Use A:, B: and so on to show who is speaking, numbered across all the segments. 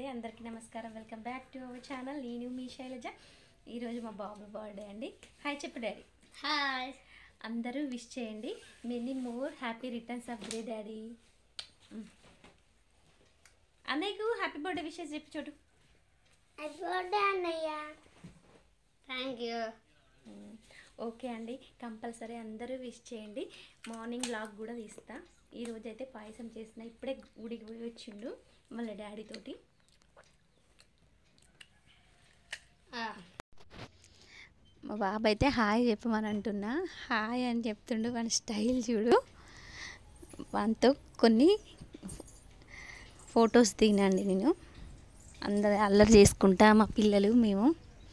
A: అందరికీ నమస్కారం welcome back to our channel నేను మీ శైలజ ఈరోజు మా బాబు బర్త్డే అండి హాయ్ చెప్పు డాడీ
B: హాయ్
A: అందరూ విష్ చేయండి many more happy returns of day daddy అన్నయ్యకు హ్యాపీ బర్త్డే విషెస్ చెప్పు చూడు
B: హ్యాపీ బర్త్డే అన్నయ్య థ్యాంక్ యూ
A: ఓకే అండి కంపల్సరీ అందరూ విష్ చేయండి మార్నింగ్ బ్లాగ్ కూడా తీస్తా ఈ రోజు అయితే పాయసం చేసిన ఇప్పుడే గుడికి పోయి వచ్చిండు వాళ్ళ డాడీ తోటి మా బాబు అయితే హాయ్ చెప్పమని అంటున్నా హాయ్ అని చెప్తుండు వాని స్టైల్ చూడు వానితో కొన్ని ఫొటోస్ దిగినండి నేను అందరు అల్లరి చేసుకుంటా మా పిల్లలు మేము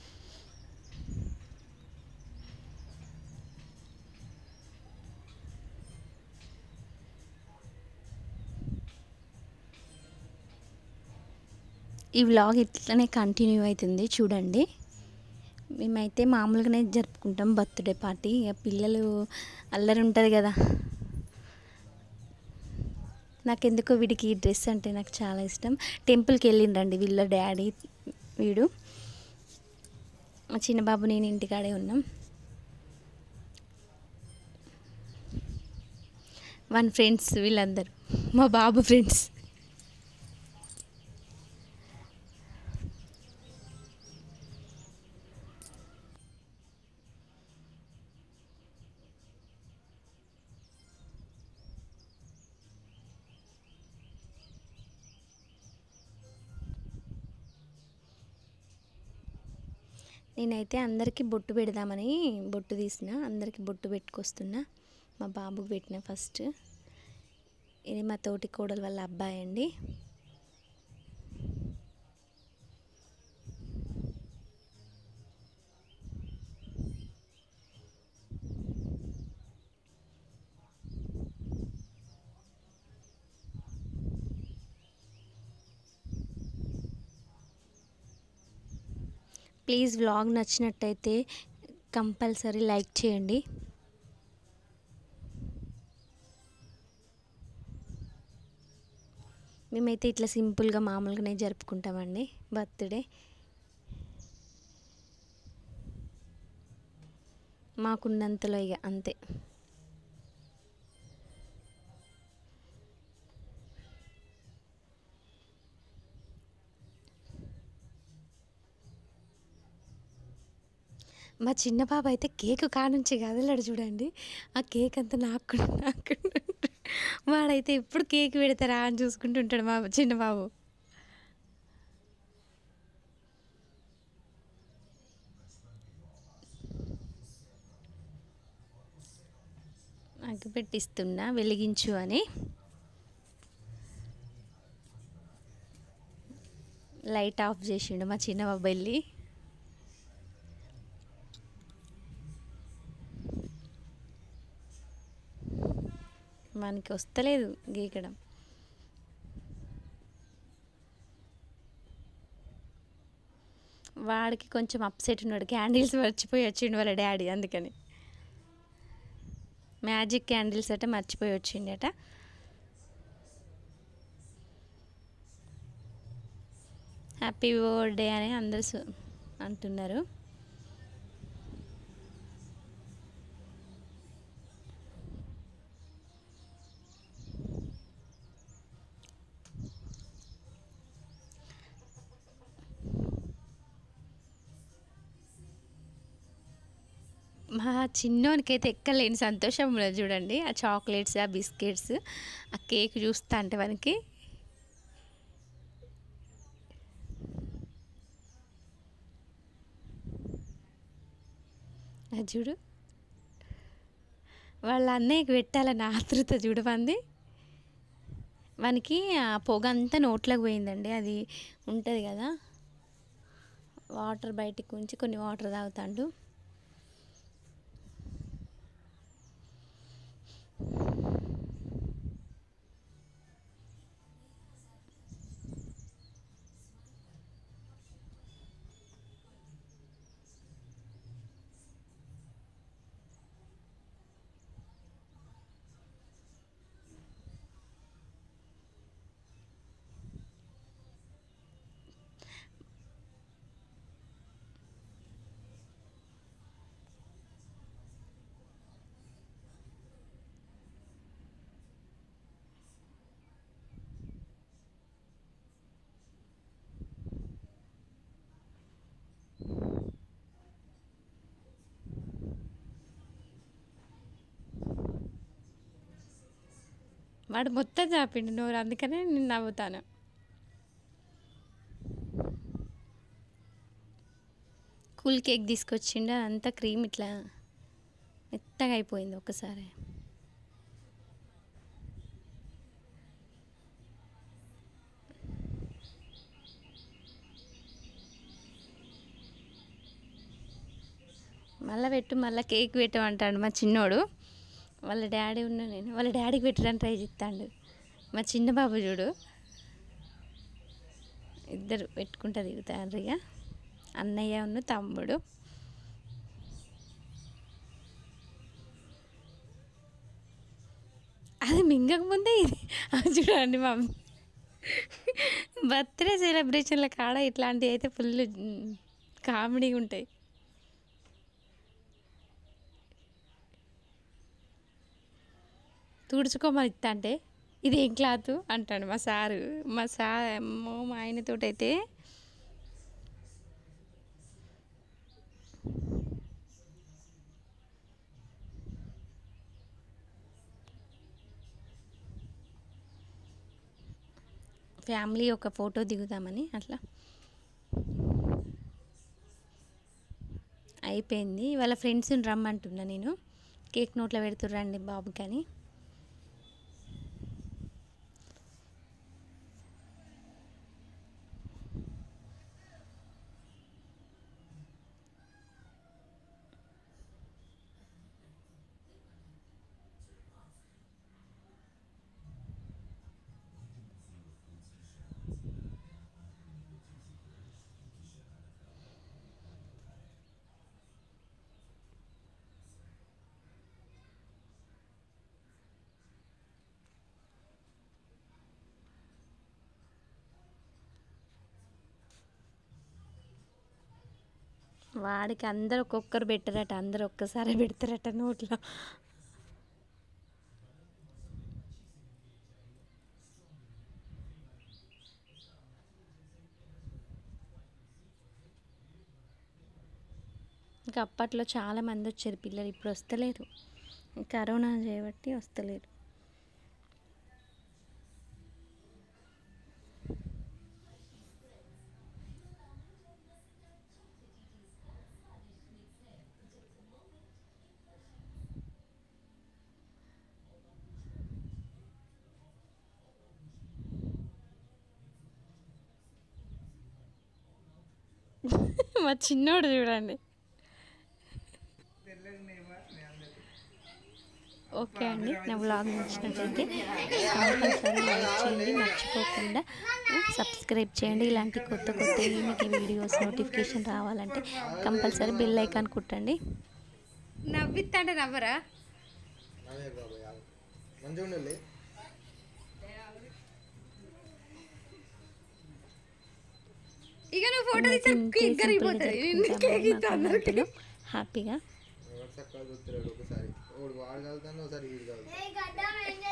A: ఈ వ్లాగ్ ఇట్లనే కంటిన్యూ అవుతుంది చూడండి మేమైతే మామూలుగానే జరుపుకుంటాం బర్త్డే పార్టీ ఇక పిల్లలు అల్లరి ఉంటుంది కదా నాకెందుకో వీడికి ఈ డ్రెస్ అంటే నాకు చాలా ఇష్టం టెంపుల్కి వెళ్ళిండ్రండి వీళ్ళ డాడీ వీడు మా చిన్న బాబు నేను ఇంటికాడే ఉన్నాం వన్ ఫ్రెండ్స్ వీళ్ళందరూ మా బాబు ఫ్రెండ్స్ నేనైతే అందరికీ బొట్టు పెడదామని బొట్టు తీసిన అందరికీ బొట్టు పెట్టుకొస్తున్నా మా బాబుకి పెట్టిన ఫస్ట్ ఇది మా తోటి కోడలు వాళ్ళ అబ్బాయి అండి ప్లీజ్ వ్లాగ్ నచ్చినట్టయితే కంపల్సరీ లైక్ చేయండి మేమైతే ఇట్లా సింపుల్గా మామూలుగానే జరుపుకుంటామండి బర్త్డే మాకున్నంతలో ఇక అంతే మా చిన్న బాబు అయితే కేక్ కానుంచి కదలడు చూడండి ఆ కేక్ అంతా నాకు నాకు వాడైతే ఎప్పుడు కేక్ పెడతారా అని చూసుకుంటుంటాడు మా చిన్న బాబు అగ్గి పెట్టిస్తున్నా వెలిగించు అని లైట్ ఆఫ్ చేసిండు మా చిన్న బాబు వెళ్ళి మనకి వస్తలేదు గీకడం వాడికి కొంచెం అప్సెట్ ఉన్నాడు క్యాండిల్స్ మర్చిపోయి వచ్చిండు వాళ్ళ డాడీ అందుకని మ్యాజిక్ క్యాండిల్స్ అట మర్చిపోయి వచ్చిండట హ్యాపీ బర్త్డే అని అందరు సు- అంటున్నారు మా చిన్నోనికైతే ఎక్కలేని సంతోషం ఉన్నది చూడండి ఆ చాక్లెట్స్ ఆ బిస్కెట్స్ ఆ కేక్ చూస్తా అంటే మనకి అది చూడు వాళ్ళ అన్నయ్యకి పెట్టాలని ఆతృత చూడమంది మనకి ఆ పొగ అంతా నోట్లోకి పోయిందండి అది ఉంటుంది కదా వాటర్ బయటికి ఉంచి కొన్ని వాటర్ తాగుతాడు వాడు మొత్తం చాపిండు నోరు అందుకనే నేను నవ్వుతాను కూల్ కేక్ తీసుకొచ్చిండు అంతా క్రీమ్ ఇట్లా మెత్తగా అయిపోయింది ఒక్కసారి మళ్ళీ పెట్టు మళ్ళీ కేక్ పెట్టమంటాడు మా చిన్నోడు వాళ్ళ డాడీ ఉన్న నేను వాళ్ళ డాడీకి పెట్టడానికి ట్రై చేస్తాడు మా చిన్న బాబు చూడు ఇద్దరు పెట్టుకుంటా దిగుతారు ఇక అన్నయ్య ఉన్న తమ్ముడు అది మింగక ముందే ఇది అది చూడండి మా బర్త్డే సెలబ్రేషన్ల కాడ ఇట్లాంటివి అయితే ఫుల్ కామెడీగా ఉంటాయి తుడుచుకోమని ఇస్తా అంటే ఇది ఏం క్లాత్ అంటాడు మా సారు మా సార్ అమ్మో మా ఆయనతోటైతే ఫ్యామిలీ ఒక ఫోటో దిగుదామని అట్లా అయిపోయింది వాళ్ళ ఫ్రెండ్స్ని రమ్మంటున్నా నేను కేక్ నోట్లో పెడుతుర్రండి బాబుకి అని వాడికి అందరు ఒక్కొక్కరు పెట్టారట అందరు ఒక్కసారి పెడతారట నోట్లో ఇంకా అప్పట్లో చాలా మంది వచ్చారు పిల్లలు ఇప్పుడు వస్తలేరు కరోనా చేయబట్టి వస్తలేరు మా చిన్నోడు చూడండి ఓకే అండి నా బ్లాగ్ నచ్చినట్లయితే కంపల్సరీ లైక్ చేయండి మర్చిపోకుండా సబ్స్క్రైబ్ చేయండి ఇలాంటి కొత్త కొత్త మీకు వీడియోస్ నోటిఫికేషన్ రావాలంటే కంపల్సరీ బెల్ ఐకాన్ కుట్టండి నవ్విత్తంటే నవ్వరా
C: అదే బాబాయ్ ఆగు. మంచిగా ఉండాలి
A: ఇక నువ్వు ఫోటో తీస్తే కేక్ కరిగిపోతుంది హ్యాపీగా
C: ఎవరు చక్కగా చూస్తున్నాడు ఒకసారి ఒకడు వాడు చదువుతాను ఒకసారి వీడు చదువుతాడు
B: గడ్డం ఏం